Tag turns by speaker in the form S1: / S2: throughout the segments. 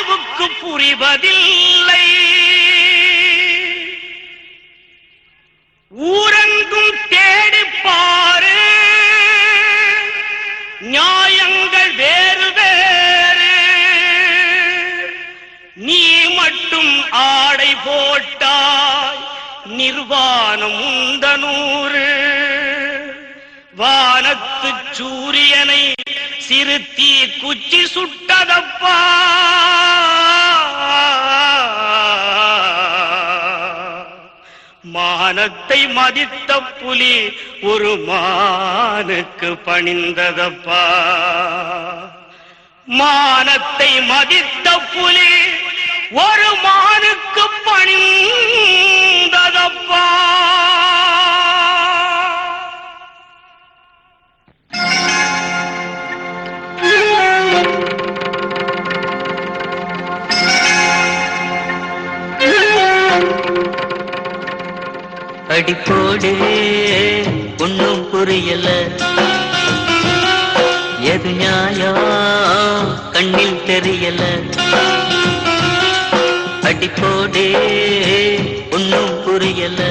S1: வாழ்வுக்கு புரிவதில்லை ஊரெங்கும் தேடிப் பாரு நியாயங்கள் வேறு வேறு நீ மட்டும் ஆடை போட்டாய் நிர்வாணம் உந்தனூறு வானத்து சூரியனை சிறுத்தி குச்சி சுட்டதப்பா மானத்தை மதித்த புலி ஒரு மானுக்கு பணிந்ததப்பா மானத்தை மதித்த புலி ஒரு மானுக்கு பணிந்ததப்பா
S2: அடிப்போடு ஒன்னும் புரியல எது நியாயம் கண்ணில் தெரியல அடிப்போடு ஒன்னும் புரியல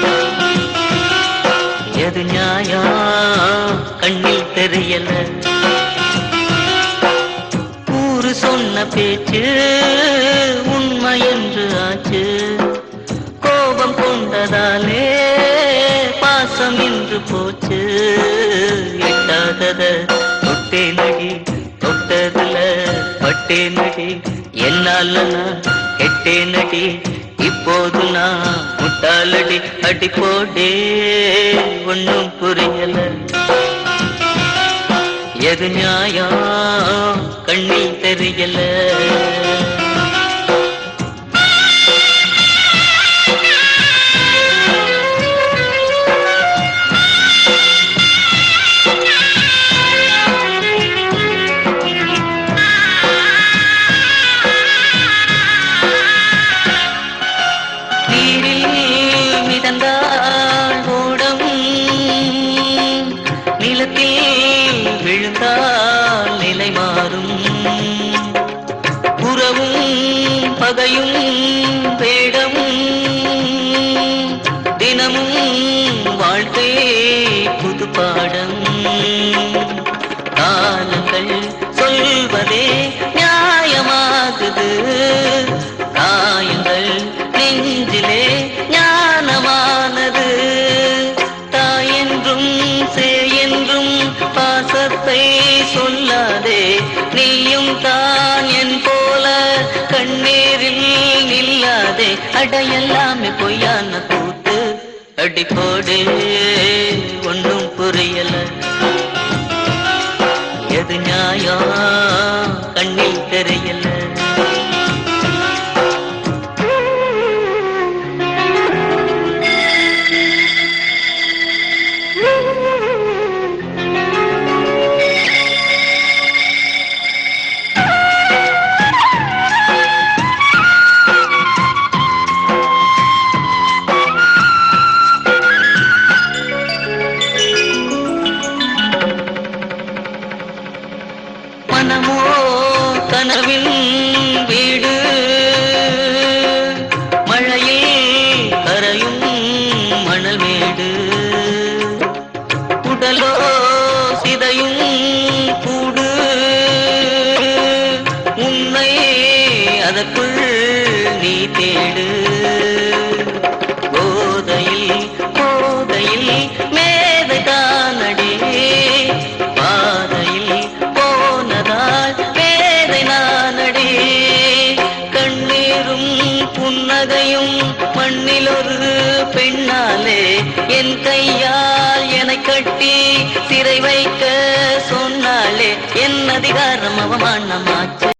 S2: எது நியாயம் கண்ணில் தெரியல ஊரு சொன்ன பேச்சு உண்மை என்று ஆச்சு கோபம் கொண்டதாலே பாசம் என்று போச்சு எட்டாதத தொட்டே நடி தொட்டதுல பட்டே நடி என்னால நான் கெட்டே நடி இப்போது நான் முட்டாலடி அடி போடே ஒன்னும் புரியல எது நியாயம் கண்ணில் தெரியல நீரில் மிதந்தால் ஓடம் நிலத்தில் விழுந்தால் நிலை மாறும் உறவும் பகையும் வேடம் தினமும் வாழ்க்கை புது பாடம் காலங்கள் சொல்வதே நியாயமாகுது காயங்கள் நெஞ்சிலே ஞானமானது தாயென்றும் சேயென்றும் பாசத்தை சொல்லாதே நீயும் தான் என் போல கண்ணீரில் நில்லாதே அடையெல்லாமே பொய்யான கூத்து அடிப்போடு ஒன்றும் புரியல எது நியாயம் கண்ணில் தெரியல மனமோ கனவின் வீடு மழையில் கரையும் மணல் மேடு உடலோ சிதையும் கூடு உன்னை அதற்குள் நீ தேடு போதையில் போதையில் மேதை தானடி பாதையில் போனதால் பேதை நானடி கண்ணீரும் புன்னகையும் மண்ணில் ஒரு பெண்ணாலே என் கையால் என்னை கட்டி சிறை வைக்க சொன்னாலே என் அதிகாரம் அவமானமாச்சு